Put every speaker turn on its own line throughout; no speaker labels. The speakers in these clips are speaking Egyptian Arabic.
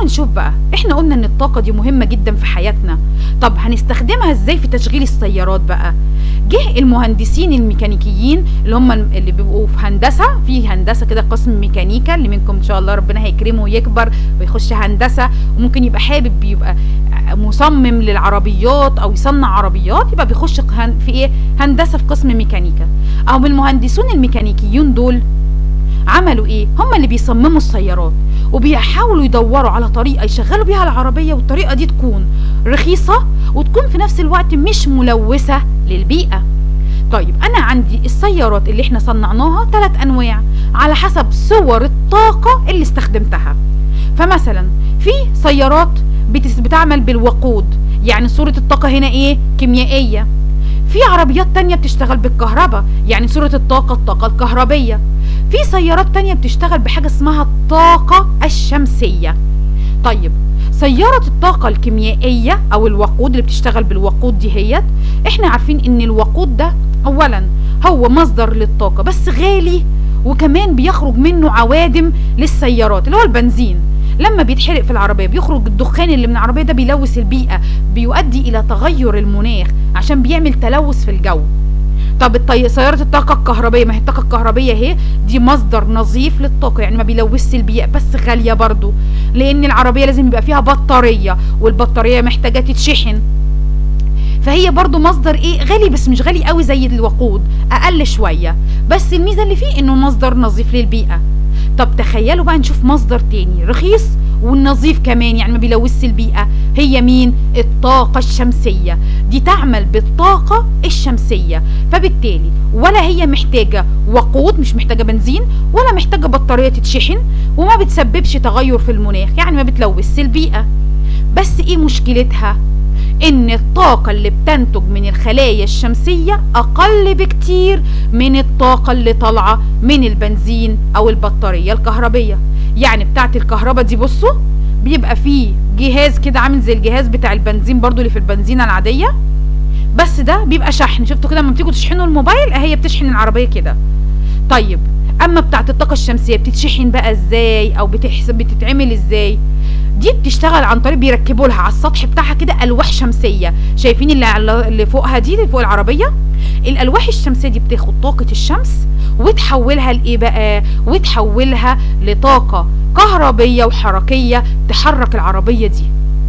تعالوا نشوف بقى احنا قلنا ان الطاقة دي مهمة جدا في حياتنا طب هنستخدمها ازاي في تشغيل السيارات بقى جه المهندسين الميكانيكيين اللي هم اللي بيبقوا في هندسة في هندسة كده قسم ميكانيكا اللي منكم ان شاء الله ربنا هيكرمه ويكبر ويخش هندسة وممكن يبقى حابب يبقى مصمم للعربيات او يصنع عربيات يبقى بيخش هن- في ايه هندسة في قسم ميكانيكا او من المهندسون الميكانيكيين دول عملوا ايه هم اللي بيصمموا السيارات وبيحاولوا يدوروا على طريقه يشغلوا بيها العربيه والطريقه دي تكون رخيصه وتكون في نفس الوقت مش ملوثه للبيئه طيب انا عندي السيارات اللي احنا صنعناها ثلاث انواع على حسب صور الطاقه اللي استخدمتها فمثلا في سيارات بتس- بتعمل بالوقود يعني صوره الطاقه هنا ايه كيميائيه في عربيات تانية بتشتغل بالكهرباء يعني صورة الطاقة الطاقة الكهربية في سيارات تانية بتشتغل بحاجة اسمها الطاقة الشمسية طيب سيارة الطاقة الكيميائية أو الوقود اللي بتشتغل بالوقود دي هيت احنا عارفين ان الوقود ده أولا هو مصدر للطاقة بس غالي وكمان بيخرج منه عوادم للسيارات اللي هو البنزين لما بيتحرق في العربية بيخرج الدخان اللي من العربية ده بيلوث البيئة بيؤدي إلى تغير المناخ عشان بيعمل تلوث في الجو طب الطي... سيارة الطاقة الكهربية ما هي الطاقة الكهربية اهي دي مصدر نظيف للطاقة يعني ما بيلوثش البيئة بس غالية برضو لأن العربية لازم يبقى فيها بطارية والبطارية محتاجة تتشحن فهي برضو مصدر ايه غالي بس مش غالي قوي زي الوقود اقل شوية بس الميزة اللي فيه انه مصدر نظيف للبيئة طب تخيلوا بقى نشوف مصدر تاني رخيص والنظيف كمان يعني ما بيلوثش البيئة هي مين الطاقة الشمسية دي تعمل بالطاقة الشمسية فبالتالي ولا هي محتاجة وقود مش محتاجة بنزين ولا محتاجة بطارية تتشحن وما بتسببش تغير في المناخ يعني ما بتلوثش البيئة بس ايه مشكلتها ان الطاقة اللي بتنتج من الخلايا الشمسية اقل بكتير من الطاقة اللي طالعة من البنزين او البطارية الكهربية يعني بتاعت الكهرباء دي بصوا بيبقى فيه جهاز كده عامل زي الجهاز بتاع البنزين برضو اللي في البنزينة العادية بس ده بيبقى شحن شفتوا كده لما بتيجوا تشحنوا الموبايل اهي بتشحن العربية كده طيب اما بتاعت الطاقة الشمسية بتتشحن بقى ازاي او بتحسب بتتعمل ازاي دي بتشتغل عن طريق بيركبوا لها على السطح بتاعها كده الواح شمسيه شايفين اللي على- اللي فوقها دي اللي فوق العربيه الالواح الشمسيه دي بتاخد طاقه الشمس وتحولها لايه بقى وتحولها لطاقه كهربيه وحركيه تحرك العربيه دي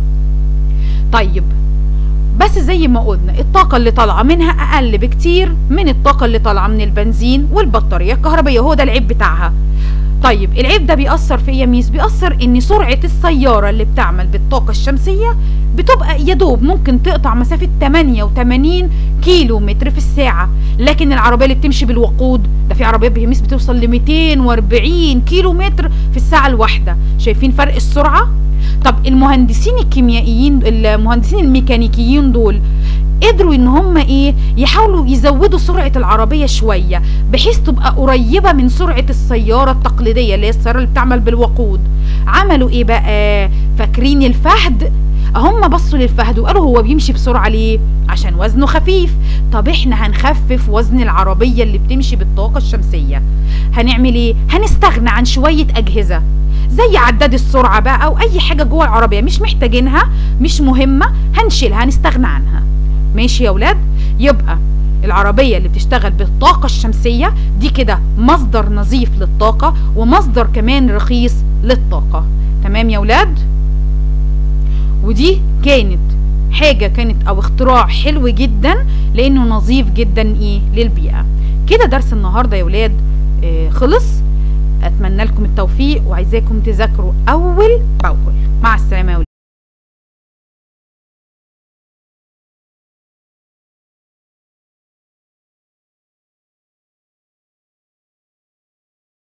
طيب بس زي ما قلنا الطاقة اللي طالعة منها أقل بكتير من الطاقة اللي طالعة من البنزين والبطارية الكهربية هو ده العيب بتاعها طيب العيب ده بيأثر في ايه يا ميس بيأثر ان سرعة السيارة اللي بتعمل بالطاقة الشمسية بتبقى يا دوب ممكن تقطع مسافة 88 كيلو متر في الساعة لكن العربية اللي بتمشي بالوقود ده في عربيات بيميس بتوصل ل 240 كيلو متر في الساعة الواحدة شايفين فرق السرعة طب المهندسين الكيميائيين المهندسين الميكانيكيين دول قدروا ان هم ايه يحاولوا يزودوا سرعه العربيه شويه بحيث تبقى قريبه من سرعه السياره التقليديه اللي هي السياره اللي بتعمل بالوقود عملوا ايه بقى فاكرين الفهد هم بصوا للفهد وقالوا هو بيمشي بسرعه ليه عشان وزنه خفيف طب احنا هنخفف وزن العربيه اللي بتمشي بالطاقه الشمسيه هنعمل ايه هنستغنى عن شويه اجهزه زي عداد السرعه بقى او اي حاجه جوه العربيه مش محتاجينها مش مهمه هنشيلها هنستغنى عنها ماشي يا ولاد يبقى العربية اللي بتشتغل بالطاقة الشمسية دي كده مصدر نظيف للطاقة ومصدر كمان رخيص للطاقة تمام يا ولاد ودي كانت حاجة كانت او اختراع حلو جدا لانه نظيف جدا ايه للبيئة كده درس النهاردة يا ولاد آه خلص اتمنى لكم التوفيق وعايزاكم تذاكروا اول باول مع السلامة يا ولاد